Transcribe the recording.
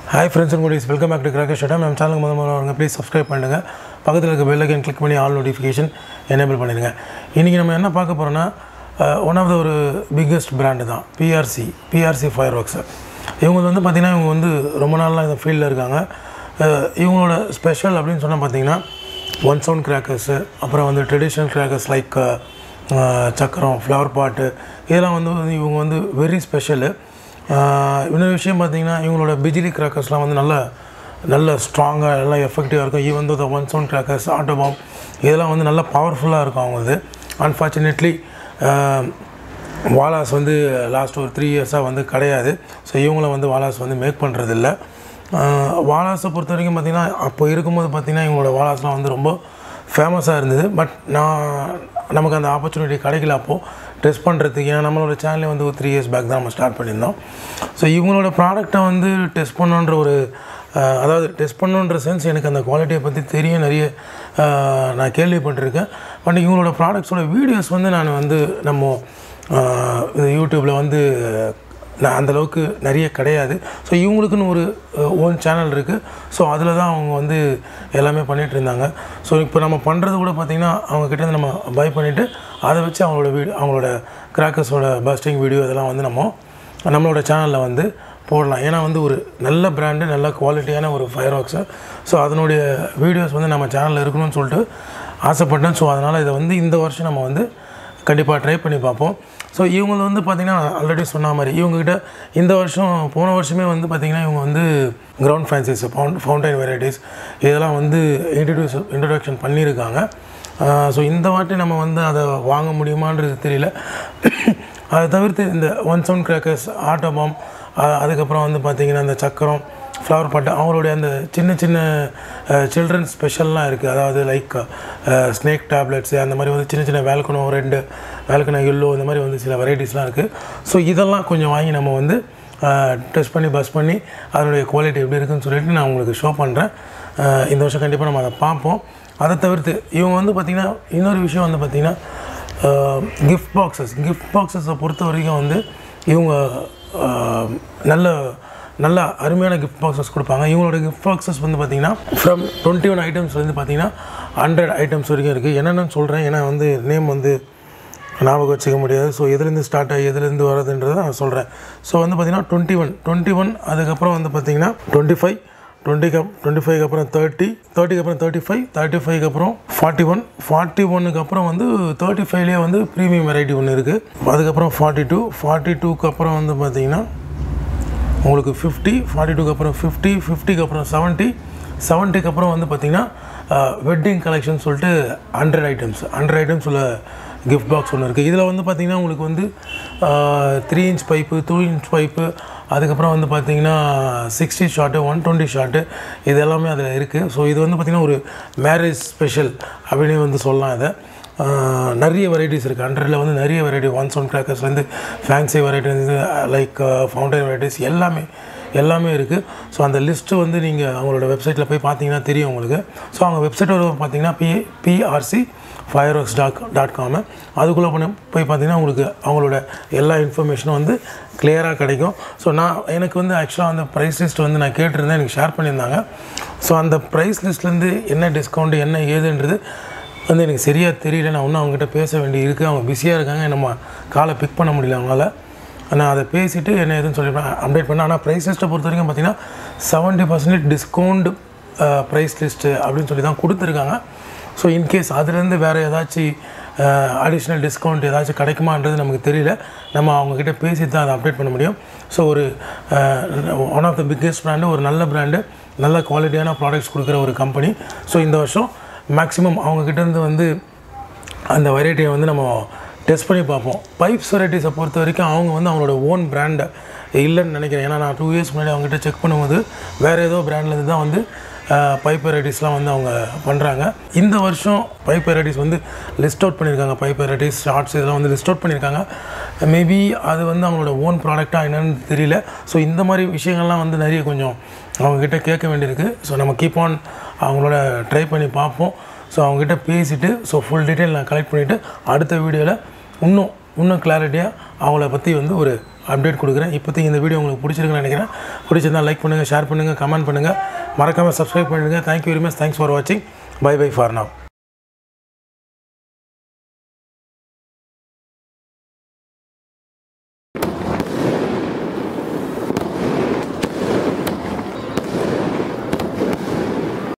hi friends and cuties welcome back to cracker ஷட்டா நம்ம சேனலுக்கு முதல் முதல்ல வருங்க ப்ளீஸ் சப்ஸ்கிரைப் பண்ணுங்கள் பக்கத்தில் இருக்க பெல் ஐக்கன் கிளிக் பண்ணி ஆல் நோட்டிஃபிகேஷன் எனேபிள் பண்ணிடுங்க இன்றைக்கி நம்ம என்ன பார்க்க போகிறோன்னா ஒன் ஆஃப் த ஒரு பிக்கெஸ்ட் பிராண்டு தான் பிஆர்சி பிஆர்சி ஃபயர் ஒர்க்ஸு இவங்க வந்து பார்த்திங்கன்னா இவங்க வந்து ரொம்ப நாளாக இந்த ஃபீல்டில் இருக்காங்க அஹ் இவங்களோட ஸ்பெஷல் அப்படின்னு சொன்னால் பார்த்தீங்கன்னா ஒன் சவுண்ட் கிராக்கர்ஸு அப்புறம் வந்து ட்ரெடிஷ்னல் கிராக்கர்ஸ் லைக் சக்கரம் ஃப்ளவர் பாட்டு இதெல்லாம் வந்து இவங்க வந்து வெரி ஸ்பெஷலு இன்னொரு விஷயம் பார்த்தீங்கன்னா இவங்களோட பிஜிலி கிராக்கர்ஸ்லாம் வந்து நல்ல நல்ல ஸ்ட்ராங்காக நல்லா எஃபெக்டிவாக இருக்கும் even though the one sound crackers auto bomb இதெல்லாம் வந்து நல்லா பவர்ஃபுல்லாக இருக்கும் அவங்களது அன்ஃபார்ச்சுனேட்லி வாலாஸ் வந்து லாஸ்ட் ஒரு த்ரீ இயர்ஸாக வந்து கிடையாது ஸோ இவங்களும் வந்து வாலாஸ் வந்து மேக் பண்ணுறதில்ல வாலாஸை பொறுத்த வரைக்கும் பார்த்திங்கன்னா அப்போ இருக்கும்போது பார்த்திங்கன்னா இவங்களோட வாலாஸ்லாம் வந்து ரொம்ப ஃபேமஸாக இருந்தது பட் நான் நமக்கு அந்த ஆப்பர்ச்சுனிட்டி கிடைக்கல அப்போது டெஸ்ட் பண்ணுறதுக்கு ஏன்னா நம்மளோட சேனலே வந்து ஒரு த்ரீ இயர்ஸ் பேக் தான் நம்ம ஸ்டார்ட் பண்ணியிருந்தோம் ஸோ இவங்களோட ப்ராடக்ட்டை வந்து டெஸ்ட் பண்ணணுன்ற ஒரு அஹ், அதாவது டெஸ்ட் பண்ணணுன்ற சென்ஸ் எனக்கு அந்த குவாலிட்டியை பற்றி தெரியும் நிறைய அஹ், நான் கேள்விப்பட்டிருக்கேன் பட் இவங்களோட ப்ராடக்ட்ஸோட வீடியோஸ் வந்து நான் வந்து நம்ம யூடியூப்பில் வந்து நான் அந்தளவுக்கு நிறைய கிடையாது ஸோ இவங்களுக்குன்னு ஒரு ஓன் சேனல் இருக்குது ஸோ அதில் தான் அவங்க வந்து எல்லாமே பண்ணிகிட்டு இருந்தாங்க ஸோ இப்போ நம்ம பண்ணுறது கூட பார்த்திங்கன்னா அவங்கக்கிட்ட நம்ம பை பண்ணிவிட்டு அதை வச்சு அவங்களோட வீடியோ அவங்களோட கிராக்கர்ஸோட பஸ்டிங் வீடியோ இதெல்லாம் வந்து நம்ம நம்மளோட சேனலில் வந்து போடலாம் ஏன்னா வந்து ஒரு நல்ல பிராண்டு நல்ல குவாலிட்டியான ஒரு ஃபயர் ஒர்க்ஸு ஸோ அதனுடைய வீடியோஸ் வந்து நம்ம சேனலில் இருக்கணும்னு சொல்லிட்டு ஆசைப்பட்டேன் ஸோ அதனால் இதை வந்து இந்த வருஷம் நம்ம வந்து கண்டிப்பாக ட்ரை பண்ணி பார்ப்போம் ஸோ இவங்க வந்து பார்த்திங்கன்னா ஆல்ரெடி சொன்ன மாதிரி இவங்ககிட்ட இந்த வருஷம் போன வருஷமே வந்து பார்த்திங்கன்னா இவங்க வந்து ground fancies found fountain varieties இதெல்லாம் வந்து இன்ட்ரடியூஸ் இன்ட்ரடக்ஷன் பண்ணியிருக்காங்க ஸோ இந்த வாட்டி நம்ம வந்து அதை வாங்க முடியுமான்றது தெரியல அதை தவிர்த்து இந்த one sound crackers auto bomb அதுக்கப்புறம் வந்து பார்த்திங்கன்னா இந்த சக்கரம் ஃப்ளவர் பாட்டு அவங்களுடைய அந்த சின்ன சின்ன சில்ட்ரன் ஸ்பெஷல்லாம் இருக்குது அதாவது லைக் ஸ்னேக் டேப்லெட்ஸு அந்த மாதிரி வந்து சின்ன சின்ன வேல்கனோ ரெண்டு வேல்கனோ எல்லோ இந்த மாதிரி வந்து சில வெரைட்டிஸ்லாம் இருக்குது ஸோ இதெல்லாம் கொஞ்சம் வாங்கி நம்ம வந்து டெஸ்ட் பண்ணி பஸ் பண்ணி அதனுடைய குவாலிட்டி எப்படி இருக்குன்னு சொல்லிட்டு நான் உங்களுக்கு ஷோ பண்ணுறேன் இந்த வருஷம் கண்டிப்பாக நம்ம அதை பார்ப்போம் அதை தவிர்த்து இவங்க வந்து பார்த்திங்கன்னா இன்னொரு விஷயம் வந்து பார்த்திங்கன்னா கிஃப்ட் பாக்ஸஸ் கிஃப்ட் பாக்ஸஸை பொறுத்த வரைக்கும் வந்து இவங்க அஹ், நல்ல நல்ல அருமையான கிஃப்ட் பாக்ஸஸ் கொடுப்பாங்க இவங்களோட கிஃப்ட் பாக்ஸஸ் வந்து பார்த்திங்கன்னா ஃப்ரம் டுவெண்ட்டி ஒன் ஐட்டம்ஸ்லேருந்து பார்த்தீங்கன்னா ஹண்ட்ரட் ஐட்டம்ஸ் வரைக்கும் இருக்குது என்னென்னு சொல்கிறேன் ஏன்னா வந்து நேம் வந்து ஞாபகம் வச்சுக்க முடியாது ஸோ எதுலேருந்து ஸ்டார்ட் ஆகி எதுலேருந்து வரதுன்றதை நான் சொல்கிறேன் ஸோ வந்து பார்த்திங்கன்னா டுவெண்ட்டி ஒன் டுவெண்ட்டி ஒன் அதுக்கப்புறம் வந்து பார்த்திங்கன்னா டுவெண்ட்டி ஃபைவ் டுவெண்ட்டிக்கு டுவெண்ட்டி ஃபைவ்க்கு அப்புறம் தேர்ட்டி தேர்ட்டிக்கு அப்புறம் தேர்ட்டி ஃபைவ் தேர்ட்டி ஃபைவ்க்கு அப்புறம் ஃபார்ட்டி ஒன் ஃபார்ட்டி ஒன்னுக்கு அப்புறம் வந்து தேர்ட்டி ஃபைவ்லேயே வந்து ப்ரீமியம் வெரைட்டி ஒன்று இருக்குது அதுக்கப்புறம் ஃபார்ட்டி டூ ஃபார்ட்டி டூக்கு அப்புறம் வந்து பார்த்திங்கன்னா உங்களுக்கு ஃபிஃப்டி ஃபார்ட்டி டூக்கு அப்புறம் ஃபிஃப்டி ஃபிஃப்டிக்கு அப்புறம் செவன்ட்டி செவன்ட்டிக்கு அப்புறம் வந்து பார்த்திங்கன்னா வெட்டிங் கலெக்ஷன் சொல்லிட்டு ஹண்ட்ரட் ஐட்டம்ஸ் ஹண்ட்ரட் ஐட்டம்ஸ் உள்ள கிஃப்ட் பாக்ஸ் ஒன்று இருக்குது இதில் வந்து பார்த்திங்கன்னா உங்களுக்கு வந்து three inch pipe two inch pipe அதுக்கப்புறம் வந்து பார்த்திங்கன்னா sixty shot one twenty shot இது எல்லாமே அதில் இருக்குது ஸோ இது வந்து பார்த்திங்கன்னா ஒரு மேரேஜ் ஸ்பெஷல் அப்படின்னு வந்து சொல்லலாம் இதை ஆஹ் நிறைய வெரைட்டிஸ் இருக்குது ஹண்ட்ரடில் வந்து நிறைய வெரைட்டி ஒன் சவுண்ட் கிராக்கர்ஸ்லேருந்து ஃபேன்சி வெரைட்டி வந்து லைக் ஃபவுண்டைன் வெரைட்டிஸ் எல்லாமே எல்லாமே இருக்குது ஸோ அந்த லிஸ்ட்டு வந்து நீங்கள் அவங்களோட வெப்சைட்டில் போய் பார்த்தீங்கன்னா தெரியும் உங்களுக்கு ஸோ அவங்க வெப்சைட் பார்த்தீங்கன்னா B BRC fireworks dot dot com அதுக்குள்ளே பண்ண போய் பார்த்தீங்கன்னா உங்களுக்கு அவங்களோட எல்லா இன்ஃபர்மேஷனும் வந்து கிளியராக கிடைக்கும் ஸோ நான் எனக்கு வந்து ஆக்சுவலாக அந்த ப்ரைஸ் லிஸ்ட் வந்து நான் கேட்டிருந்தேன் எனக்கு ஷேர் பண்ணியிருந்தாங்க ஸோ அந்த ப்ரைஸ் லிஸ்ட்லேருந்து என்ன டிஸ்கவுண்ட் என்ன ஏதுன்றது வந்து எனக்கு சரியாக தெரியல நான் இன்னும் அவங்ககிட்ட பேச வேண்டி இருக்குது அவங்க பிஸியாக இருக்காங்க நம்ம காலை பிக் பண்ண முடியல அவங்களால நான் அதை பேசிவிட்டு என்ன ஏதுன்னு சொல்லி அப்டேட் பண்ணேன் ஆனால் ப்ரைஸ் லிஸ்ட்டை பொறுத்த வரைக்கும் பார்த்தீங்கன்னா seventy percentage discount price list அப்படின்னு சொல்லி தான் கொடுத்துருக்காங்க ஸோ இன்கேஸ் அதுலேருந்து வேறு ஏதாச்சும் அடிஷ்னல் டிஸ்கவுண்ட் ஏதாச்சும் கிடைக்குமான்றது நமக்கு தெரியல நம்ம அவங்கக்கிட்ட பேசி தான் அதை அப்டேட் பண்ண முடியும் ஸோ ஒரு one of the biggest brand ஒரு நல்ல பிராண்டு நல்ல குவாலிட்டியான ப்ராடக்ட்ஸ் கொடுக்குற ஒரு கம்பெனி ஸோ இந்த வருஷம் மேக்ஸிமம் அவங்கக்கிட்டேருந்து வந்து அந்த வெரைட்டியை வந்து நம்ம டெஸ்ட் பண்ணி பார்ப்போம் பைப்ஸ் வெரைட்டிஸை பொறுத்த வரைக்கும் அவங்க வந்து அவங்களோட ஓன் பிராண்டை இல்லைன்னு நினைக்கிறேன் ஏன்னா நான் டூ இயர்ஸ் முன்னாடி அவங்ககிட்ட செக் பண்ணும்போது வேறு ஏதோ பிராண்ட்லேருந்து தான் வந்து பைப் வெரைட்டிஸ்லாம் வந்து அவங்க பண்ணுறாங்க இந்த வருஷம் பைப் வெரைட்டிஸ் வந்து லிஸ்ட் அவுட் பண்ணியிருக்காங்க பைப் வெரைட்டிஸ் ஷார்ட்ஸ் இதெல்லாம் வந்து லிஸ்ட் அவுட் பண்ணியிருக்காங்க மேபி அது வந்து அவங்களோட ஓன் ப்ராடக்டாக என்னன்னு தெரியல ஸோ இந்த மாதிரி விஷயங்கள்லாம் வந்து நிறைய கொஞ்சம் அவங்கக்கிட்ட கேட்க வேண்டியிருக்கு ஸோ நம்ம கீப் ஆன் அவங்களோட ட்ரை பண்ணி பார்ப்போம் ஸோ அவங்ககிட்ட பேசிவிட்டு ஸோ ஃபுல் டீட்டெயில் நான் கலெக்ட் பண்ணிவிட்டு அடுத்த வீடியோவில் இன்னும் இன்னும் கிளாரிட்டியாக அவங்கள பற்றி வந்து ஒரு அப்டேட் கொடுக்குறேன் இப்போதைக்கு இந்த வீடியோ உங்களுக்கு பிடிச்சிருக்குன்னு நினைக்கிறேன் பிடிச்சிருந்தா லைக் பண்ணுங்கள் ஷேர் பண்ணுங்கள் கமெண்ட் பண்ணுங்கள் மறக்காமல் சப்ஸ்கிரைப் பண்ணுங்கள் thank you very much thanks for வாட்சிங் பை பை ஃபார் now